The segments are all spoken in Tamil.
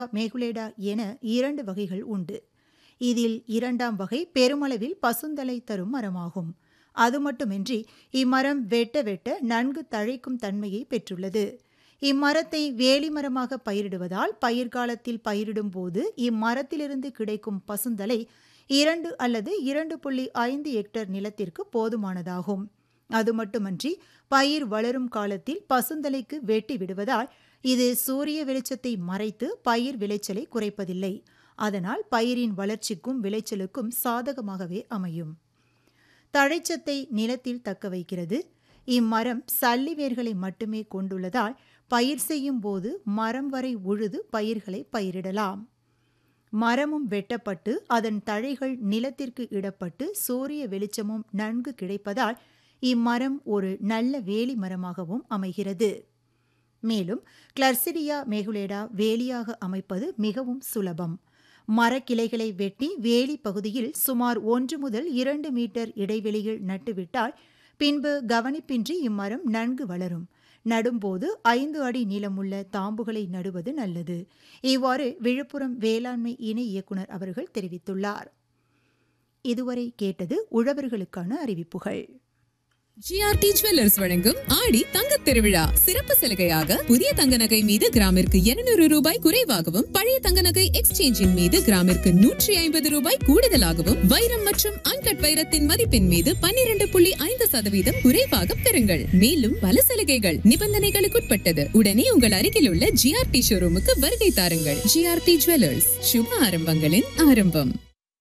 மேகுலேடா என இரண்டு வகைகள் உண்டு இதில் இரண்டாம் வகை பெருமளவில் பசுந்தலை தரும் மரமாகும் அது மட்டுமின்றி இம்மரம் வெட்ட வெட்ட நன்கு தழைக்கும் தன்மையை பெற்றுள்ளது இம்மரத்தை வேலிமரமாக பயிரிடுவதால் பயிர்காலத்தில் பயிரிடும் போது இம்மரத்திலிருந்து கிடைக்கும் பசுந்தலை இரண்டு அல்லது இரண்டு புள்ளி ஐந்து ஹெக்டர் நிலத்திற்கு போதுமானதாகும் அது மட்டுமன்றி பயிர் வளரும் காலத்தில் பசுந்தலைக்கு வெட்டி விடுவதால் இது சூரிய வெளிச்சத்தை மறைத்து பயிர் விளைச்சலை குறைப்பதில்லை அதனால் பயிரின் வளர்ச்சிக்கும் விளைச்சலுக்கும் சாதகமாகவே அமையும் தழைச்சத்தை நிலத்தில் தக்க வைக்கிறது இம்மரம் சல்லி வேர்களை மட்டுமே கொண்டுள்ளதால் பயிர் செய்யும் போது மரம் வரை உழுது பயிர்களை பயிரிடலாம் மரமும் வெட்டப்பட்டு அதன் தழைகள் நிலத்திற்கு இடப்பட்டு சூரிய வெளிச்சமும் நன்கு கிடைப்பதால் இம்மரம் ஒரு நல்ல வேலி மரமாகவும் அமைகிறது மேலும் கிளர்சிடியா மேகுலேடா வேலியாக அமைப்பது மிகவும் சுலபம் மரக்கிளைகளை வெட்டி வேலி பகுதியில் சுமார் ஒன்று முதல் இரண்டு மீட்டர் இடைவெளியில் நட்டுவிட்டால் பின்பு கவனிப்பின்றி இம்மரம் நன்கு வளரும் நடும்போது ஐந்து அடி நீளமுள்ள தாம்புகளை நடுவது நல்லது இவ்வாறு விழுப்புரம் வேளாண்மை இணை இயக்குநர் அவர்கள் தெரிவித்துள்ளார் இதுவரை கேட்டது உழவர்களுக்கான அறிவிப்புகள் ஜிஆர்டி ஜுவல்லர்ஸ் வழங்கும் ஆடி தங்க திருவிழா சிறப்பு சலுகையாக புதிய தங்க நகை மீது கிராமிற்கு இருநூறு ரூபாய் குறைவாகவும் பழைய தங்க நகை எக்ஸ்சேஞ்சின் மீது கிராமிற்கு நூற்றி ஐம்பது ரூபாய் கூடுதலாகவும் வைரம் மற்றும் அன்கட் வைரத்தின் மதிப்பின் மீது பன்னிரண்டு புள்ளி ஐந்து சதவீதம் குறைவாக பெறுங்கள் மேலும் பல சலுகைகள் நிபந்தனைகளுக்குட்பட்டது உடனே உங்கள் அருகில் உள்ள ஜிஆர்டி ஷோரூமுக்கு வருகை தாருங்கள் ஜிஆர்டி ஜுவல்லர்ஸ் சுப ஆரம்பங்களின் ஆரம்பம்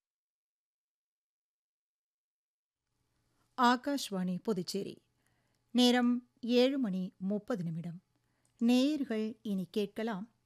ஆகாஷ்வாணி புதுச்சேரி நேரம் ஏழு மணி முப்பது நிமிடம் நேயர்கள் இனி கேட்கலாம்